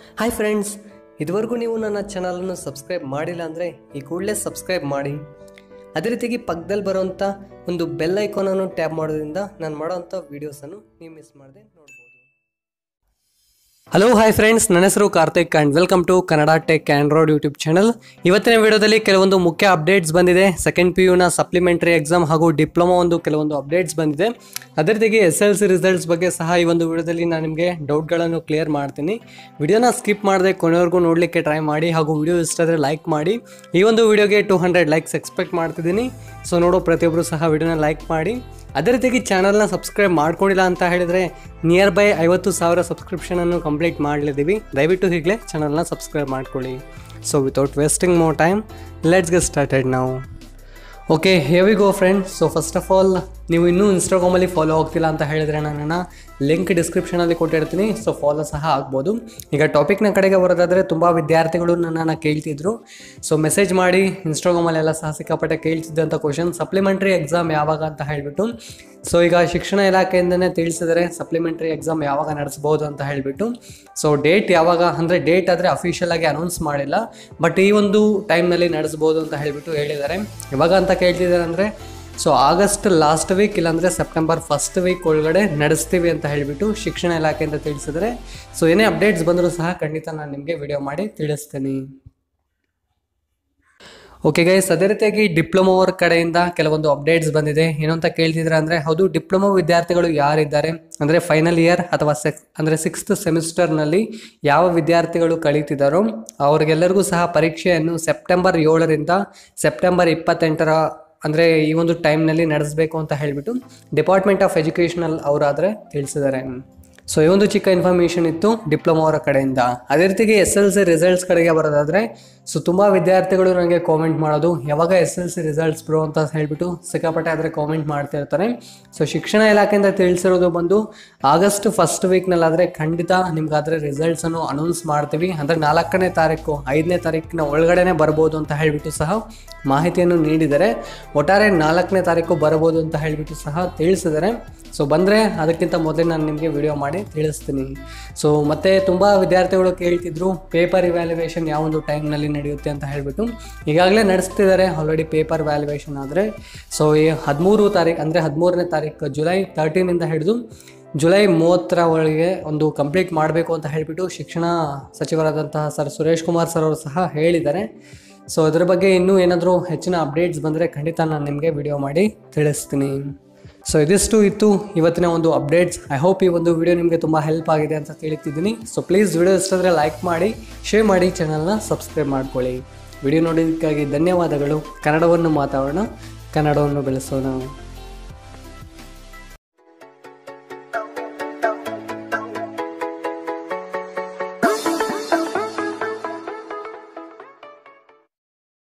hi friends ಇದುವರೆಗೂ ನೀವು ನನ್ನ ಚಾನಲನ್ನು ಸಬ್ಸ್ಕ್ರೈಬ್ ಮಾಡಿಲ್ಲ ಅಂದರೆ ಈ ಕೂಡಲೇ ಸಬ್ಸ್ಕ್ರೈಬ್ ಮಾಡಿ ಅದೇ ರೀತಿಯಾಗಿ ಪಕ್ಕದಲ್ಲಿ ಬರೋವಂಥ ಒಂದು ಬೆಲ್ ಐಕಾನನ್ನು ಟ್ಯಾಪ್ ಮಾಡೋದ್ರಿಂದ ನಾನು ಮಾಡೋವಂಥ ವೀಡಿಯೋಸನ್ನು ನೀವು ಮಿಸ್ ಮಾಡದೆ ನೋಡ್ಬೋದು ಹಲೋ ಹಾಯ್ ಫ್ರೆಂಡ್ಸ್ ನನ್ನ ಹೆಸರು Karthik and welcome to Kannada tech Android YouTube channel ಇವತ್ತಿನ ವಿಡಿಯೋದಲ್ಲಿ ಕೆಲವೊಂದು ಮುಖ್ಯ ಅಪ್ಡೇಟ್ಸ್ ಬಂದಿದೆ ಸೆಕೆಂಡ್ ಪಿ ಯುನ ಸಪ್ಲಿಮೆಂಟರಿ ಎಕ್ಸಾಮ್ ಹಾಗೂ ಡಿಪ್ಲೊಮಾ ಒಂದು ಕೆಲವೊಂದು ಅಪ್ಡೇಟ್ಸ್ ಬಂದಿದೆ ಅದೇ ರೀತಿಯಾಗಿ ಎಸ್ ಎಲ್ ಸಿ ರಿಸಲ್ಟ್ಸ್ ಬಗ್ಗೆ ಸಹ ಈ ಒಂದು ವಿಡಿಯೋದಲ್ಲಿ ನಾನು ನಿಮಗೆ ಡೌಟ್ಗಳನ್ನು ಕ್ಲಿಯರ್ ಮಾಡ್ತೀನಿ ವಿಡಿಯೋನ ಸ್ಕಿಪ್ ಮಾಡದೆ ಕೊನೆವರೆಗೂ ನೋಡಲಿಕ್ಕೆ ಟ್ರೈ ಮಾಡಿ ಹಾಗೂ ವಿಡಿಯೋ ಇಷ್ಟ ಆದರೆ ಲೈಕ್ ಮಾಡಿ ಈ ಒಂದು ವಿಡಿಯೋಗೆ ಟೂ ಹಂಡ್ರೆಡ್ ಲೈಕ್ಸ್ ಎಕ್ಸ್ಪೆಕ್ಟ್ ಮಾಡ್ತಿದ್ದೀನಿ ಸೊ ನೋಡೋ ಪ್ರತಿಯೊಬ್ಬರು ಸಹ ವಿಡಿಯೋನ ಲೈಕ್ ಮಾಡಿ ಅದೇ ರೀತಿಯಾಗಿ ಚಾನಲ್ನ ಸಬ್ಸ್ಕ್ರೈಬ್ ಮಾಡ್ಕೊಂಡಿಲ್ಲ ಅಂತ ಹೇಳಿದರೆ ನಿಯರ್ ಬೈ ಐವತ್ತು ಸಾವಿರ ಸಬ್ಸ್ಕ್ರಿಪ್ಷನನ್ನು ಕಂಪ್ಲೀಟ್ ಮಾಡಲಿದ್ದೀವಿ ದಯವಿಟ್ಟು ಈಗಲೇ ಚಾನಲ್ನ ಸಬ್ಸ್ಕ್ರೈಬ್ ಮಾಡ್ಕೊಳ್ಳಿ so without wasting more time let's get started ನಾವು okay heavy go friend so first of all ನೀವು ಇನ್ನೂ ಇನ್ಸ್ಟಾಗ್ರಾಮಲ್ಲಿ ಫಾಲೋ ಆಗ್ತಿಲ್ಲ ಅಂತ ಹೇಳಿದರೆ ನನ್ನನ್ನು ಲಿಂಕ್ ಡಿಸ್ಕ್ರಿಪ್ಷನಲ್ಲಿ ಕೊಟ್ಟಿರ್ತೀನಿ ಸೊ ಫಾಲೋ ಸಹ ಆಗ್ಬೋದು ಈಗ ಟಾಪಿಕ್ನ ಕಡೆಗೆ ಬರೋದಾದರೆ ತುಂಬ ವಿದ್ಯಾರ್ಥಿಗಳು ನನ್ನನ್ನು ಕೇಳ್ತಿದ್ರು ಸೊ ಮೆಸೇಜ್ ಮಾಡಿ ಇನ್ಸ್ಟಾಗ್ರಾಮಲ್ಲೆಲ್ಲ ಸಹ ಸಿಕ್ಕಾಪಟ್ಟೆ ಕೇಳ್ತಿದ್ದಂಥ ಕ್ವಶನ್ ಸಪ್ಲಿಮೆಂಟ್ರಿ ಎಕ್ಸಾಮ್ ಯಾವಾಗ ಅಂತ ಹೇಳಿಬಿಟ್ಟು ಸೊ ಈಗ ಶಿಕ್ಷಣ ಇಲಾಖೆಯಿಂದನೇ ತಿಳಿಸಿದರೆ ಸಪ್ಲಿಮೆಂಟ್ರಿ ಎಕ್ಸಾಮ್ ಯಾವಾಗ ನಡೆಸ್ಬೋದು ಅಂತ ಹೇಳಿಬಿಟ್ಟು ಸೊ ಡೇಟ್ ಯಾವಾಗ ಅಂದರೆ ಡೇಟ್ ಆದರೆ ಅಫಿಷಿಯಲ್ ಆಗಿ ಅನೌನ್ಸ್ ಮಾಡಿಲ್ಲ ಬಟ್ ಈ ಒಂದು ಟೈಮ್ನಲ್ಲಿ ನಡೆಸ್ಬೋದು ಅಂತ ಹೇಳಿಬಿಟ್ಟು ಹೇಳಿದ್ದಾರೆ ಯಾವಾಗ ಅಂತ ಕೇಳ್ತಿದ್ದಾರೆ ಅಂದರೆ ಸೊ ಆಗಸ್ಟ್ ಲಾಸ್ಟ್ ವೀಕ್ ಇಲ್ಲಾಂದರೆ ಸೆಪ್ಟೆಂಬರ್ ಫಸ್ಟ್ ವೀಕ್ ಒಳಗಡೆ ನಡೆಸ್ತೀವಿ ಅಂತ ಹೇಳಿಬಿಟ್ಟು ಶಿಕ್ಷಣ ಇಲಾಖೆಯಿಂದ ತಿಳಿಸಿದರೆ ಸೊ ಏನೇ ಅಪ್ಡೇಟ್ಸ್ ಬಂದರೂ ಸಹ ಖಂಡಿತ ನಾನು ನಿಮಗೆ ವಿಡಿಯೋ ಮಾಡಿ ತಿಳಿಸ್ತೀನಿ ಓಕೆ ಗೈಸ್ ಅದೇ ರೀತಿಯಾಗಿ ಡಿಪ್ಲೊಮಾ ಅವ್ರ ಕಡೆಯಿಂದ ಕೆಲವೊಂದು ಅಪ್ಡೇಟ್ಸ್ ಬಂದಿದೆ ಏನು ಅಂತ ಕೇಳ್ತಿದ್ರೆ ಅಂದರೆ ಹೌದು ಡಿಪ್ಲೊಮಾ ವಿದ್ಯಾರ್ಥಿಗಳು ಯಾರಿದ್ದಾರೆ ಅಂದರೆ ಫೈನಲ್ ಇಯರ್ ಅಥವಾ ಸೆಕ್ ಅಂದರೆ ಸಿಕ್ಸ್ತ್ ಸೆಮಿಸ್ಟರ್ನಲ್ಲಿ ಯಾವ ವಿದ್ಯಾರ್ಥಿಗಳು ಕಳೀತಿದ್ದಾರೋ ಅವ್ರಿಗೆಲ್ಲರಿಗೂ ಸಹ ಪರೀಕ್ಷೆಯನ್ನು ಸೆಪ್ಟೆಂಬರ್ ಏಳರಿಂದ ಸೆಪ್ಟೆಂಬರ್ ಇಪ್ಪತ್ತೆಂಟರ ಅಂದರೆ ಈ ಒಂದು ಟೈಮ್ನಲ್ಲಿ ನಡೆಸಬೇಕು ಅಂತ ಹೇಳಿಬಿಟ್ಟು ಡಿಪಾರ್ಟ್ಮೆಂಟ್ ಆಫ್ ಎಜುಕೇಷನಲ್ ಅವರಾದರೆ ತಿಳಿಸಿದ್ದಾರೆ ಸೊ ಈ ಒಂದು ಚಿಕ್ಕ ಇನ್ಫಾರ್ಮೇಷನ್ ಇತ್ತು ಡಿಪ್ಲೊಮಾ ಅವರ ಕಡೆಯಿಂದ ಅದೇ ರೀತಿಗೆ ಎಸ್ ಎಲ್ ಸಿ ರಿಸಲ್ಟ್ಸ್ ಕಡೆಗೆ ಬರೋದಾದರೆ ಸೊ ತುಂಬ ವಿದ್ಯಾರ್ಥಿಗಳು ನನಗೆ ಕಾಮೆಂಟ್ ಮಾಡೋದು ಯಾವಾಗ S L C results bro ಅಂತ ಹೇಳಿಬಿಟ್ಟು ಸಿಕ್ಕಾಪಟ್ಟೆ ಆದರೆ ಕಾಮೆಂಟ್ ಮಾಡ್ತಾ ಇರ್ತಾರೆ ಸೊ ಶಿಕ್ಷಣ ಇಲಾಖೆಯಿಂದ ತಿಳಿಸಿರೋದು ಬಂದು ಆಗಸ್ಟ್ ಫಸ್ಟ್ ವೀಕ್ನಲ್ಲಾದರೆ ಖಂಡಿತ ನಿಮ್ಗಾದರೆ ರಿಸಲ್ಟ್ಸನ್ನು ಅನೌನ್ಸ್ ಮಾಡ್ತೀವಿ ಅಂದರೆ ನಾಲ್ಕನೇ ತಾರೀಕು ಐದನೇ ತಾರೀಕಿನ ಒಳಗಡೆನೆ ಬರ್ಬೋದು ಅಂತ ಹೇಳಿಬಿಟ್ಟು ಸಹ ಮಾಹಿತಿಯನ್ನು ನೀಡಿದ್ದಾರೆ ಒಟ್ಟಾರೆ ನಾಲ್ಕನೇ ತಾರೀಕು ಬರ್ಬೋದು ಅಂತ ಹೇಳಿಬಿಟ್ಟು ಸಹ ತಿಳಿಸಿದ್ದಾರೆ ಸೊ ಬಂದರೆ ಅದಕ್ಕಿಂತ ಮೊದಲೇ ನಾನು ನಿಮಗೆ ವಿಡಿಯೋ ಮಾಡಿ ತಿಳಿಸ್ತೀನಿ ಸೊ ಮತ್ತೆ ತುಂಬ ವಿದ್ಯಾರ್ಥಿಗಳು ಕೇಳ್ತಿದ್ರು ಪೇಪರ್ ಇವ್ಯಾಲ್ಯುವೇಷನ್ ಯಾವ ಒಂದು ಟೈಮ್ನಲ್ಲಿ ನಡೆಯುತ್ತೆ ಅಂತ ಹೇಳಿಬಿಟ್ಟು ಈಗಾಗಲೇ ನಡೆಸ್ತಿದ್ದಾರೆ ಆಲ್ರೆಡಿ ಪೇಪರ್ ವ್ಯಾಲ್ಯುವೇಷನ್ ಆದರೆ ಸೊ ಈ ಹದಿಮೂರು ತಾರೀಕು ಅಂದರೆ ಹದಿಮೂರನೇ ತಾರೀಕು ಜುಲೈ ತರ್ಟೀನಿಂದ ಹಿಡಿದು ಜುಲೈ ಮೂವತ್ತರ ಒಳಗೆ ಒಂದು ಕಂಪ್ಲೀಟ್ ಮಾಡಬೇಕು ಅಂತ ಹೇಳಿಬಿಟ್ಟು ಶಿಕ್ಷಣ ಸಚಿವರಾದಂತಹ ಸರ್ ಸುರೇಶ್ ಕುಮಾರ್ ಸರ್ ಅವರು ಸಹ ಹೇಳಿದ್ದಾರೆ ಸೊ ಅದ್ರ ಬಗ್ಗೆ ಇನ್ನೂ ಏನಾದರೂ ಹೆಚ್ಚಿನ ಅಪ್ಡೇಟ್ಸ್ ಬಂದರೆ ಖಂಡಿತ ನಾನು ನಿಮಗೆ ವಿಡಿಯೋ ಮಾಡಿ ತಿಳಿಸ್ತೀನಿ ಸೊ ಇದಿಷ್ಟು ಇತ್ತು ಇವತ್ತಿನ ಒಂದು ಅಪ್ಡೇಟ್ಸ್ ಐ ಹೋಪ್ ಈ ಒಂದು ವಿಡಿಯೋ ನಿಮಗೆ ತುಂಬ ಹೆಲ್ಪ್ ಆಗಿದೆ ಅಂತ ತಿಳಿತಿದ್ದೀನಿ ಸೊ ಪ್ಲೀಸ್ ವಿಡಿಯೋ ಇಷ್ಟಾದರೆ ಲೈಕ್ ಮಾಡಿ ಶೇರ್ ಮಾಡಿ ಚಾನಲ್ನ ಸಬ್ಸ್ಕ್ರೈಬ್ ಮಾಡ್ಕೊಳ್ಳಿ ವಿಡಿಯೋ ನೋಡೋದಕ್ಕಾಗಿ ಧನ್ಯವಾದಗಳು ಕನ್ನಡವನ್ನು ಮಾತಾಡೋಣ ಕನ್ನಡವನ್ನು ಬೆಳೆಸೋಣ